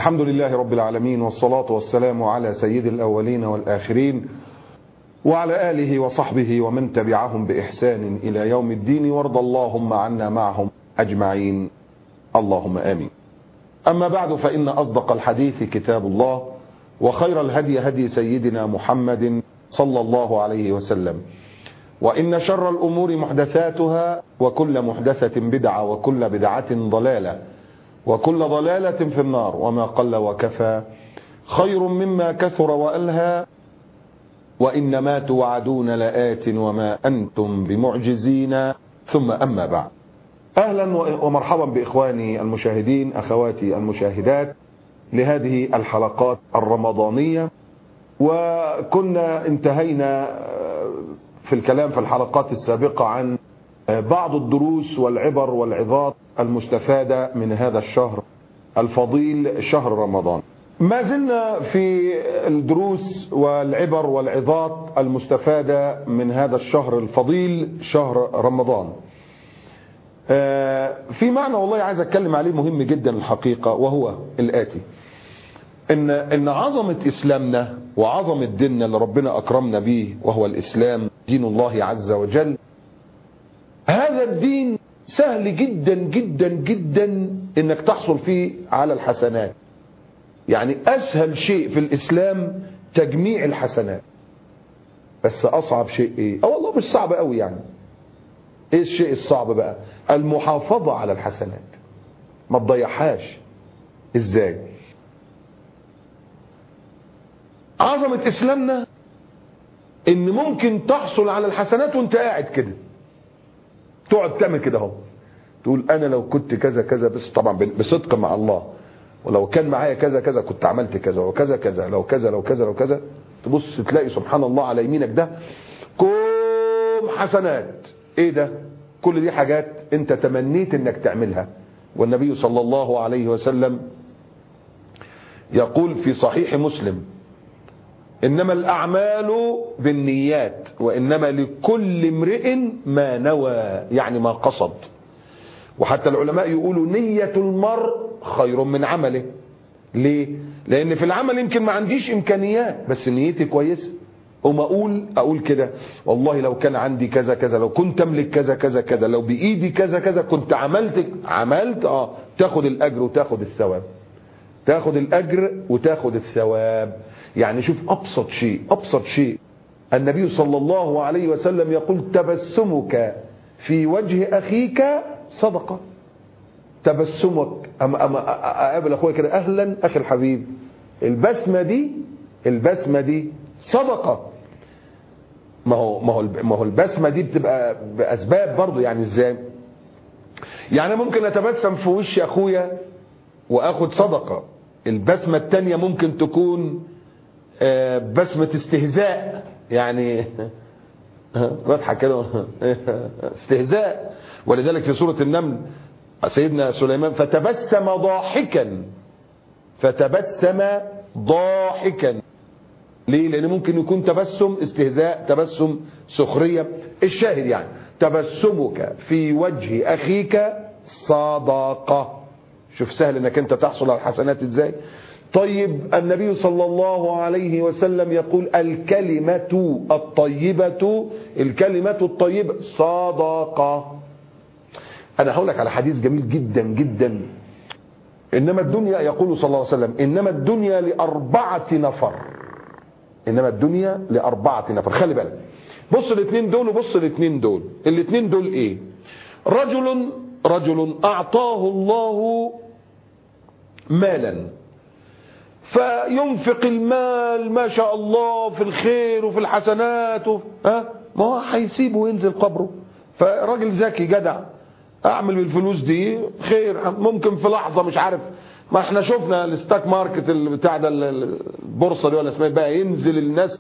الحمد لله رب العالمين والصلاة والسلام على سيد الأولين والآخرين وعلى آله وصحبه ومن تبعهم بإحسان إلى يوم الدين وارض اللهم عنا معهم أجمعين اللهم آمين أما بعد فإن أصدق الحديث كتاب الله وخير الهدي هدي سيدنا محمد صلى الله عليه وسلم وإن شر الأمور محدثاتها وكل محدثة بدعة وكل بدعة ضلالة وكل ضلالة في النار وما قل وكفى خير مما كثر وألهى وإنما توعدون لآت وما أنتم بمعجزين ثم أما بعد أهلا ومرحبا بإخواني المشاهدين أخواتي المشاهدات لهذه الحلقات الرمضانية وكنا انتهينا في الكلام في الحلقات السابقة عن بعض الدروس والعبر والعظات المستفادة من هذا الشهر الفضيل شهر رمضان ما زلنا في الدروس والعبر والعظات المستفادة من هذا الشهر الفضيل شهر رمضان في معنى والله عايز اتكلم عليه مهم جدا الحقيقة وهو الآتي ان ان عظمة اسلامنا وعظمة ديننا اللي ربنا اكرمنا به وهو الاسلام دين الله عز وجل هذا الدين سهل جدا جدا جدا انك تحصل فيه على الحسنات يعني اسهل شيء في الاسلام تجميع الحسنات بس اصعب شيء ايه اه والله مش صعب قوي يعني ايه الشيء الصعب بقى المحافظة على الحسنات ما تضيعهاش ازاي عظمة اسلامنا ان ممكن تحصل على الحسنات وانت قاعد كده تقعد تعمل كده اهو تقول انا لو كنت كذا كذا بس طبعا بصدق مع الله ولو كان معايا كذا كذا كنت عملت كذا وكذا كذا لو كذا لو كذا لو كذا تبص تلاقي سبحان الله على يمينك ده كوم حسنات ايه ده كل دي حاجات انت تمنيت انك تعملها والنبي صلى الله عليه وسلم يقول في صحيح مسلم انما الاعمال بالنيات وانما لكل امرئ ما نوى يعني ما قصد وحتى العلماء يقولوا نية المرء خير من عمله ليه لان في العمل يمكن ما عنديش امكانيات بس نيتي كويسه وما اقول اقول كده والله لو كان عندي كذا كذا لو كنت املك كذا كذا كذا لو بايدي كذا كذا كنت عملت عملت اه تاخد الاجر وتاخد الثواب تاخد الاجر وتاخد الثواب يعني شوف ابسط شيء ابسط شيء النبي صلى الله عليه وسلم يقول تبسمك في وجه اخيك صدقه تبسمك اما اما اقابل اخويا كده اهلا اخي الحبيب البسمه دي البسمه دي صدقه ما هو ما هو ما هو البسمه دي بتبقى باسباب برضه يعني ازاي يعني ممكن اتبسم في وش اخويا واخد صدقه البسمه الثانيه ممكن تكون بسمه استهزاء يعني بضحك كده استهزاء ولذلك في سوره النمل سيدنا سليمان فتبسم ضاحكا فتبسم ضاحكا ليه لان ممكن يكون تبسم استهزاء تبسم سخريه الشاهد يعني تبسمك في وجه اخيك صدقه شوف سهل انك انت تحصل على الحسنات ازاي طيب النبي صلى الله عليه وسلم يقول الكلمة الطيبة الكلمة الطيبة صدقة أنا هقول لك على حديث جميل جدا جدا إنما الدنيا يقول صلى الله عليه وسلم إنما الدنيا لأربعة نفر إنما الدنيا لأربعة نفر خلي بالك بص الاثنين دول وبص الاثنين دول الاثنين دول إيه رجل رجل أعطاه الله مالا فينفق المال ما شاء الله في الخير وفي الحسنات وفي ها ما هو هيسيبه وينزل قبره فراجل ذكي جدع اعمل بالفلوس دي خير ممكن في لحظه مش عارف ما احنا شفنا الستاك ماركت بتاع ده البورصه دي ولا اسمها بقى ينزل الناس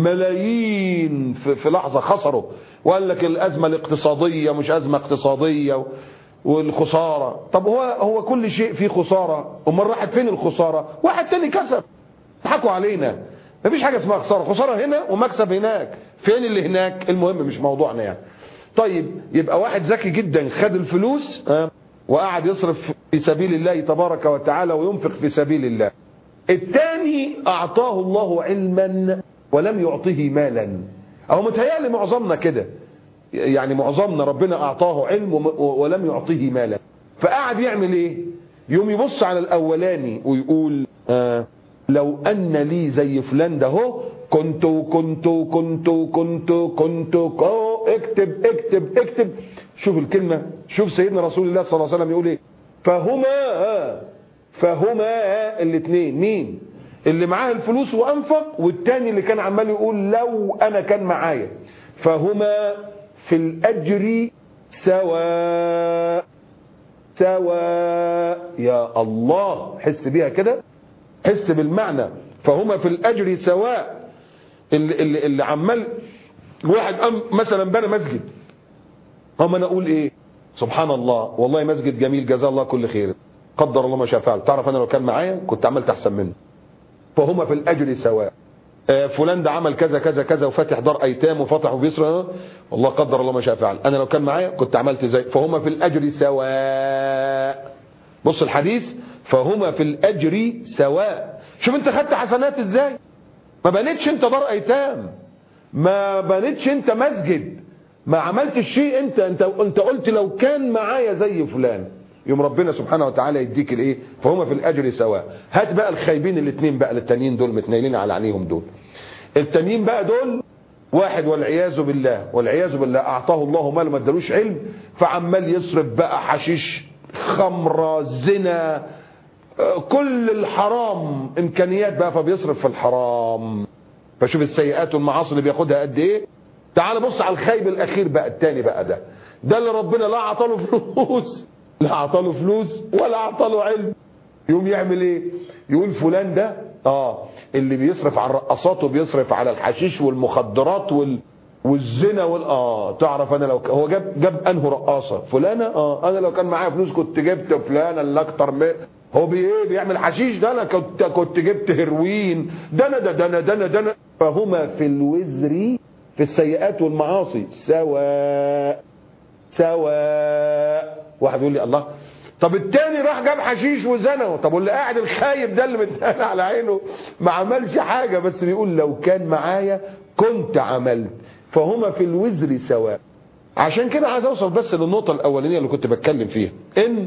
ملايين في, في لحظه خسروا وقال لك الازمه الاقتصاديه مش ازمه اقتصاديه والخساره طب هو هو كل شيء فيه خساره امال راحت فين الخساره واحد تاني كسب ضحكوا علينا مفيش حاجه اسمها خساره خساره هنا ومكسب هناك فين اللي هناك المهم مش موضوعنا يعني طيب يبقى واحد ذكي جدا خد الفلوس وقعد يصرف في سبيل الله تبارك وتعالى وينفق في سبيل الله الثاني أعطاه الله علما ولم يعطه مالا أو متهيألي معظمنا كده يعني معظمنا ربنا أعطاه علم ولم يعطه مالا فقعد يعمل إيه يوم يبص على الأولاني ويقول آه لو أن لي زي فلان ده هو كنت كنت كنت كنت كنت اكتب اكتب اكتب شوف الكلمة شوف سيدنا رسول الله صلى الله عليه وسلم يقول ايه فهما فهما الاثنين مين اللي معاه الفلوس وانفق والتاني اللي كان عمال يقول لو انا كان معايا فهما في الاجر سواء سواء يا الله حس بيها كده حس بالمعنى فهما في الاجر سواء اللي, اللي, اللي عمال واحد قام مثلا بنى مسجد هم انا اقول ايه سبحان الله والله مسجد جميل جزاه الله كل خير قدر الله ما شاء فعل تعرف انا لو كان معايا كنت عملت احسن منه فهما في الاجر سواء آه فلان ده عمل كذا كذا كذا وفاتح دار ايتام وفتح وبيسرى والله قدر الله ما شاء فعل انا لو كان معايا كنت عملت زي فهما في الاجر سواء بص الحديث فهما في الاجر سواء شوف انت خدت حسنات ازاي ما بنيتش انت دار ايتام ما بنيتش انت مسجد ما عملتش شيء انت انت انت قلت لو كان معايا زي فلان يوم ربنا سبحانه وتعالى يديك الايه فهم في الاجر سواء هات بقى الخايبين الاثنين بقى التانيين دول متنيلين على عينيهم دول التانيين بقى دول واحد والعياذ بالله والعياذ بالله اعطاه الله مال ما ادالوش علم فعمال يصرف بقى حشيش خمره زنا كل الحرام امكانيات بقى فبيصرف في الحرام فشوف السيئات والمعاصي اللي بياخدها قد ايه تعال بص على الخايب الاخير بقى التاني بقى ده ده اللي ربنا لا عطاله فلوس لا عطاله فلوس ولا عطاله علم يقوم يعمل ايه يقول فلان ده اه اللي بيصرف على الرقصات وبيصرف على الحشيش والمخدرات وال والزنا وال اه تعرف انا لو ك... هو جاب جاب انه رقاصه فلانه اه انا لو كان معايا فلوس كنت جبت فلانه اللي اكتر من هو بي ايه بيعمل حشيش ده انا كنت كنت جبت هيروين ده انا ده ده انا ده انا ده انا فهما في الوزر في السيئات والمعاصي سواء سواء واحد يقول لي الله طب التاني راح جاب حشيش وزنه طب واللي قاعد الخايب ده اللي متقال على عينه ما عملش حاجه بس بيقول لو كان معايا كنت عملت فهما في الوزر سواء عشان كده عايز اوصل بس للنقطه الاولانيه اللي كنت بتكلم فيها ان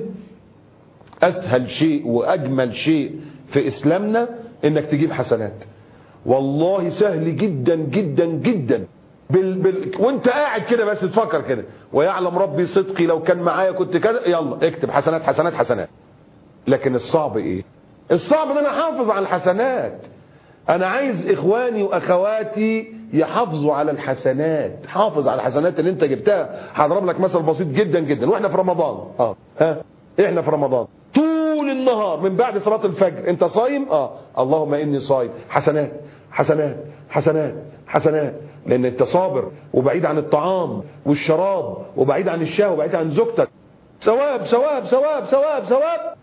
اسهل شيء واجمل شيء في اسلامنا انك تجيب حسنات والله سهل جدا جدا جدا بال... بال... وانت قاعد كده بس تفكر كده ويعلم ربي صدقي لو كان معايا كنت كذا يلا اكتب حسنات حسنات حسنات لكن الصعب ايه الصعب ان انا احافظ على الحسنات انا عايز اخواني واخواتي يحافظوا على الحسنات حافظ على الحسنات اللي انت جبتها هضرب لك مثل بسيط جدا جدا واحنا في رمضان اه ها احنا في رمضان طول النهار من بعد صلاة الفجر انت صايم اه اللهم اني صايم حسنات حسنات حسنات حسنات لان انت صابر وبعيد عن الطعام والشراب وبعيد عن الشهوة وبعيد عن زوجتك ثواب ثواب ثواب ثواب ثواب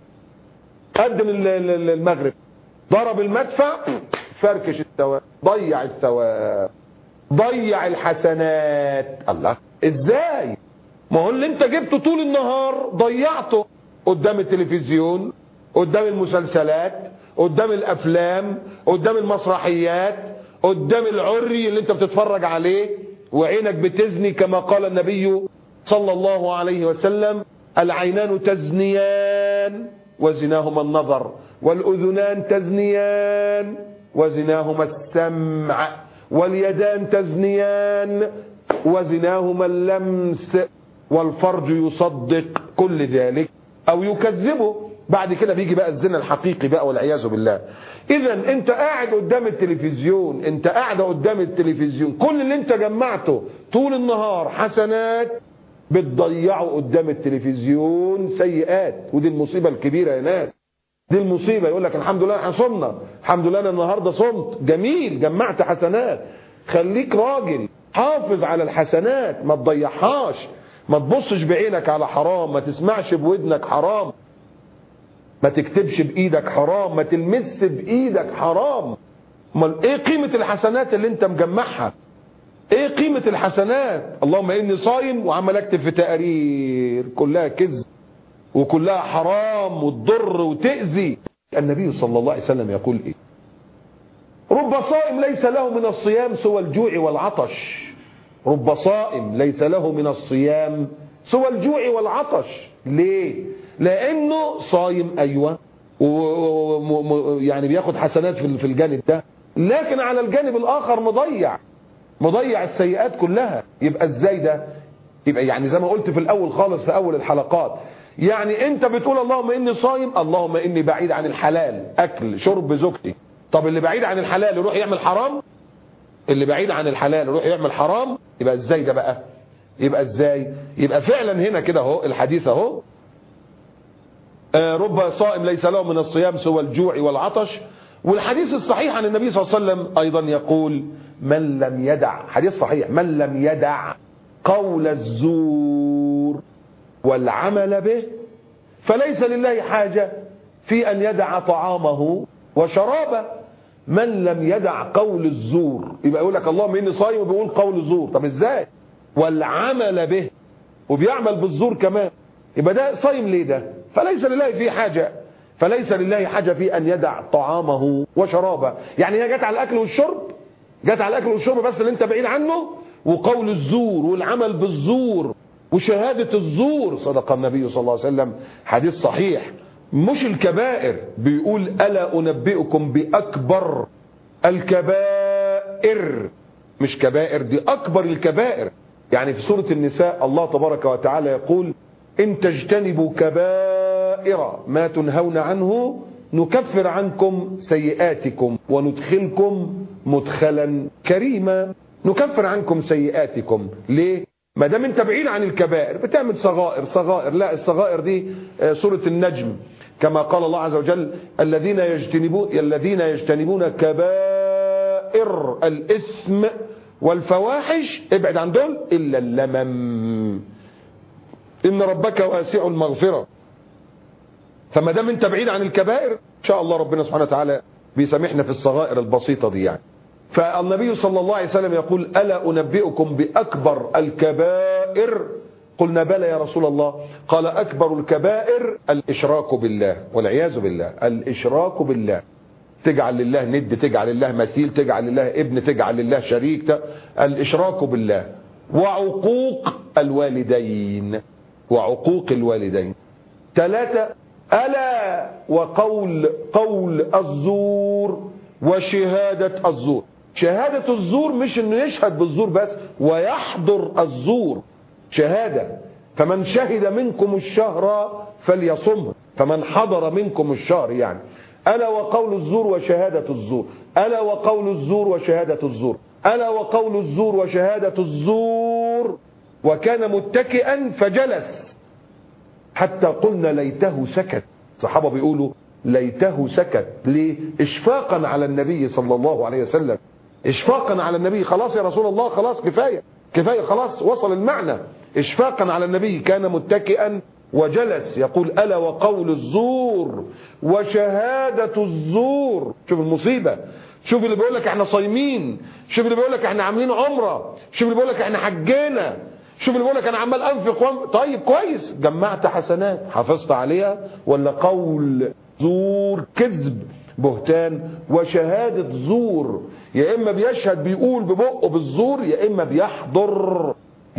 قدم المغرب ضرب المدفع فركش الثواب ضيع الثواب ضيع الحسنات الله ازاي ما هو اللي انت جبته طول النهار ضيعته قدام التلفزيون قدام المسلسلات قدام الافلام قدام المسرحيات قدام العري اللي انت بتتفرج عليه وعينك بتزني كما قال النبي صلى الله عليه وسلم العينان تزنيان وزناهما النظر والاذنان تزنيان وزناهما السمع واليدان تزنيان وزناهما اللمس والفرج يصدق كل ذلك او يكذبه بعد كده بيجي بقى الزنا الحقيقي بقى والعياذ بالله اذا انت قاعد قدام التلفزيون انت قاعد قدام التلفزيون كل اللي انت جمعته طول النهار حسنات بتضيعه قدام التلفزيون سيئات ودي المصيبه الكبيره يا ناس دي المصيبه يقول لك الحمد لله احنا صمنا الحمد لله انا النهارده صمت جميل جمعت حسنات خليك راجل حافظ على الحسنات ما تضيعهاش ما تبصش بعينك على حرام ما تسمعش بودنك حرام ما تكتبش بايدك حرام ما تلمس بايدك حرام امال ايه قيمه الحسنات اللي انت مجمعها ايه قيمه الحسنات اللهم اني صايم وعمال اكتب في تقارير كلها كذب وكلها حرام وتضر وتأذي النبي صلى الله عليه وسلم يقول ايه رب صائم ليس له من الصيام سوى الجوع والعطش رب صائم ليس له من الصيام سوى الجوع والعطش ليه لانه صايم ايوه و يعني بياخد حسنات في الجانب ده لكن على الجانب الاخر مضيع مضيع السيئات كلها يبقى ازاي ده يبقى يعني زي ما قلت في الاول خالص في اول الحلقات يعني انت بتقول اللهم اني صايم اللهم اني بعيد عن الحلال اكل شرب زوجتي طب اللي بعيد عن الحلال يروح يعمل حرام اللي بعيد عن الحلال يروح يعمل حرام يبقى ازاي ده بقى يبقى ازاي يبقى فعلا هنا كده اهو الحديث اهو رب صائم ليس له من الصيام سوى الجوع والعطش والحديث الصحيح عن النبي صلى الله عليه وسلم ايضا يقول من لم يدع حديث صحيح من لم يدع قول الزور والعمل به فليس لله حاجة في أن يدع طعامه وشرابه من لم يدع قول الزور يبقى يقول لك اللهم إني صايم وبيقول قول الزور طب إزاي والعمل به وبيعمل بالزور كمان يبقى ده صايم ليه ده فليس لله فيه حاجة فليس لله حاجة في أن يدع طعامه وشرابه يعني هي جت على الأكل والشرب جت على الأكل والشرب بس اللي انت بعيد عنه وقول الزور والعمل بالزور وشهادة الزور صدق النبي صلى الله عليه وسلم حديث صحيح مش الكبائر بيقول ألا أنبئكم بأكبر الكبائر مش كبائر دي أكبر الكبائر يعني في سورة النساء الله تبارك وتعالى يقول إن تجتنبوا كبائر ما تنهون عنه نكفر عنكم سيئاتكم وندخلكم مدخلا كريما نكفر عنكم سيئاتكم ليه ما دام انت بعيد عن الكبائر بتعمل صغائر صغائر لا الصغائر دي سورة النجم كما قال الله عز وجل الذين يجتنبون الذين يجتنبون كبائر الاسم والفواحش ابعد عن دول الا اللمم ان ربك واسع المغفرة فما دام انت بعيد عن الكبائر ان شاء الله ربنا سبحانه وتعالى بيسامحنا في الصغائر البسيطة دي يعني فالنبي صلى الله عليه وسلم يقول ألا أنبئكم بأكبر الكبائر قلنا بلى يا رسول الله قال أكبر الكبائر الإشراك بالله والعياذ بالله الإشراك بالله تجعل لله ند تجعل لله مثيل تجعل لله ابن تجعل لله شريك الإشراك بالله وعقوق الوالدين وعقوق الوالدين ثلاثة ألا وقول قول الزور وشهادة الزور شهادة الزور مش انه يشهد بالزور بس ويحضر الزور شهادة فمن شهد منكم الشهر فليصمه فمن حضر منكم الشهر يعني ألا وقول الزور وشهادة الزور ألا وقول الزور وشهادة الزور ألا وقول الزور وشهادة الزور وكان متكئا فجلس حتى قلنا ليته سكت الصحابة بيقولوا ليته سكت ليه اشفاقا على النبي صلى الله عليه وسلم اشفاقا على النبي خلاص يا رسول الله خلاص كفاية كفاية خلاص وصل المعنى اشفاقا على النبي كان متكئا وجلس يقول ألا وقول الزور وشهادة الزور شوف المصيبة شوف اللي بيقول لك احنا صايمين شوف اللي بيقول لك احنا عاملين عمرة شوف اللي بيقول لك احنا حجينا شوف اللي بيقول لك انا عمال انفق وانفق طيب كويس جمعت حسنات حافظت عليها ولا قول زور كذب بهتان وشهادة زور يا إما بيشهد بيقول ببقه بالزور يا إما بيحضر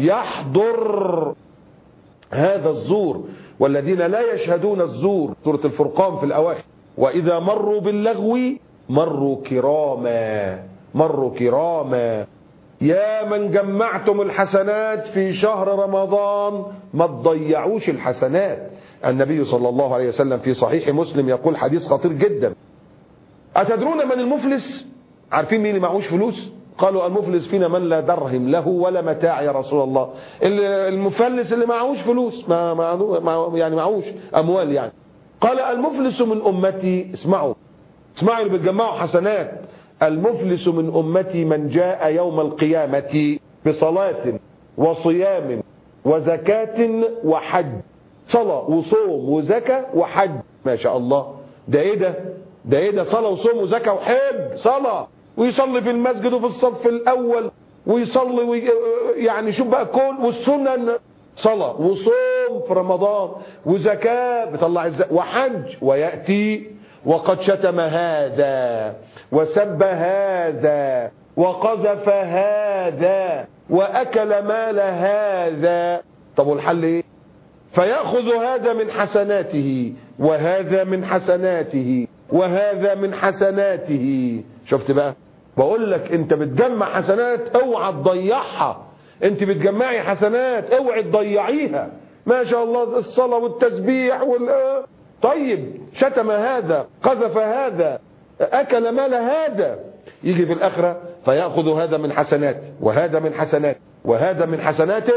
يحضر هذا الزور والذين لا يشهدون الزور سورة الفرقان في الأواخر وإذا مروا باللغو مروا كراما مروا كراما يا من جمعتم الحسنات في شهر رمضان ما تضيعوش الحسنات النبي صلى الله عليه وسلم في صحيح مسلم يقول حديث خطير جدا أتدرون من المفلس عارفين مين اللي معهوش فلوس قالوا المفلس فينا من لا درهم له ولا متاع يا رسول الله المفلس اللي معهوش فلوس ما ما يعني معهوش أموال يعني قال المفلس من أمتي اسمعوا اسمعوا اللي بتجمعوا حسنات المفلس من أمتي من جاء يوم القيامة بصلاة وصيام وزكاة وحج صلاة وصوم وزكاة وحج ما شاء الله ده ايه ده ده ايه ده صلاة وصوم وزكاة وحج صلاة ويصلي في المسجد وفي الصف الاول ويصلي وي يعني شوف بقى كل والسنن صلاة وصوم في رمضان وزكاة بيطلع الزكاة وحج ويأتي وقد شتم هذا وسب هذا وقذف هذا وأكل مال هذا طب والحل ايه فيأخذ هذا من حسناته وهذا من حسناته وهذا من حسناته شفت بقى بقول لك انت بتجمع حسنات اوعى تضيعها انت بتجمعي حسنات اوعى تضيعيها ما شاء الله الصلاة والتسبيح وال طيب شتم هذا قذف هذا اكل مال هذا يجي في الاخره فياخذ هذا من حسنات وهذا من حسنات وهذا من حسناته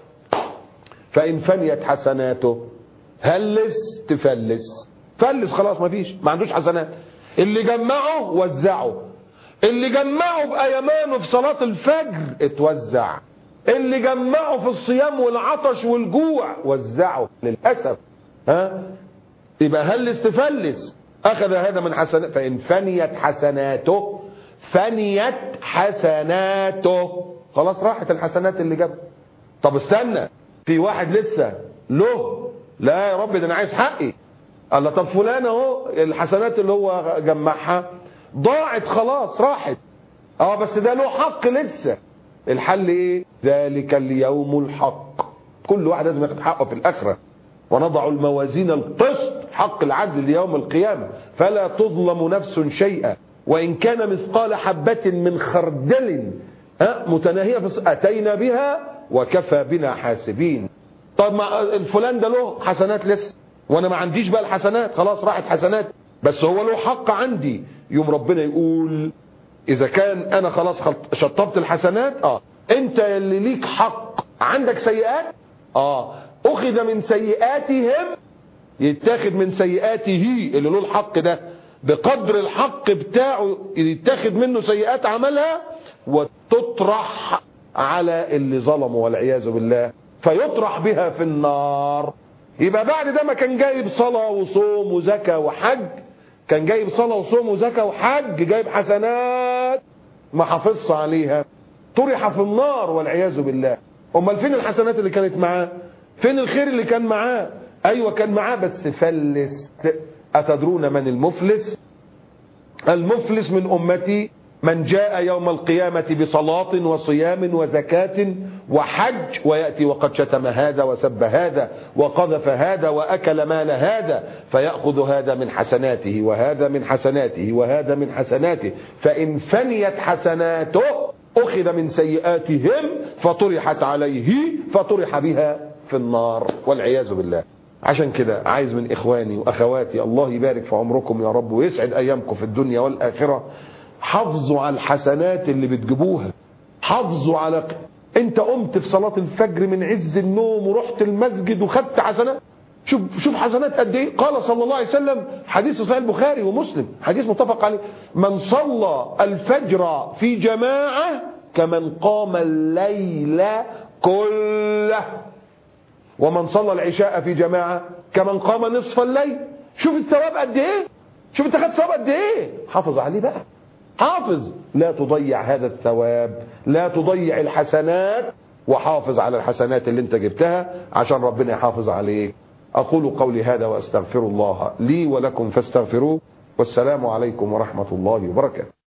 فان فنيت حسناته هلس تفلس فلس خلاص ما فيش ما عندوش حسنات اللي جمعه وزعه اللي جمعه بايمانه في صلاه الفجر اتوزع اللي جمعه في الصيام والعطش والجوع وزعه للاسف ها يبقى هلس تفلس اخذ هذا من حسنات فان فنيت حسناته فنيت حسناته خلاص راحت الحسنات اللي جابها طب استنى في واحد لسه له لا يا رب ده انا عايز حقي قال له طب فلان اهو الحسنات اللي هو جمعها ضاعت خلاص راحت اه بس ده له حق لسه الحل ايه ذلك اليوم الحق كل واحد لازم ياخد حقه في الاخره ونضع الموازين القسط حق العدل ليوم القيامه فلا تظلم نفس شيئا وان كان مثقال حبه من خردل ها متناهيه في اتينا بها وكفى بنا حاسبين طب ما الفلان ده له حسنات لسه وانا ما عنديش بقى الحسنات خلاص راحت حسنات بس هو له حق عندي يوم ربنا يقول اذا كان انا خلاص شطبت الحسنات اه انت اللي ليك حق عندك سيئات اه اخذ من سيئاتهم يتاخد من سيئاته اللي له الحق ده بقدر الحق بتاعه يتاخد منه سيئات عملها وتطرح على اللي ظلموا والعياذ بالله فيطرح بها في النار يبقى بعد ده ما كان جايب صلاة وصوم وزكاة وحج كان جايب صلاة وصوم وزكاة وحج جايب حسنات ما حافظش عليها طرح في النار والعياذ بالله امال فين الحسنات اللي كانت معاه فين الخير اللي كان معاه ايوه كان معاه بس فلس اتدرون من المفلس المفلس من امتي من جاء يوم القيامة بصلاة وصيام وزكاة وحج ويأتي وقد شتم هذا وسب هذا وقذف هذا وأكل مال هذا فيأخذ هذا من حسناته وهذا من حسناته وهذا من حسناته فإن فنيت حسناته أخذ من سيئاتهم فطرحت عليه فطرح بها في النار والعياذ بالله عشان كده عايز من إخواني وأخواتي الله يبارك في عمركم يا رب ويسعد أيامكم في الدنيا والآخرة حافظوا على الحسنات اللي بتجيبوها حافظوا على انت قمت في صلاة الفجر من عز النوم ورحت المسجد وخدت حسنات شوف شوف حسنات قد ايه قال صلى الله عليه وسلم حديث صحيح البخاري ومسلم حديث متفق عليه من صلى الفجر في جماعة كمن قام الليل كله ومن صلى العشاء في جماعة كمن قام نصف الليل شوف الثواب قد ايه شوف انت خدت ثواب قد ايه حافظ عليه بقى حافظ لا تضيع هذا الثواب لا تضيع الحسنات وحافظ على الحسنات اللي انت جبتها عشان ربنا يحافظ عليك أقول قولي هذا وأستغفر الله لي ولكم فاستغفروه والسلام عليكم ورحمة الله وبركاته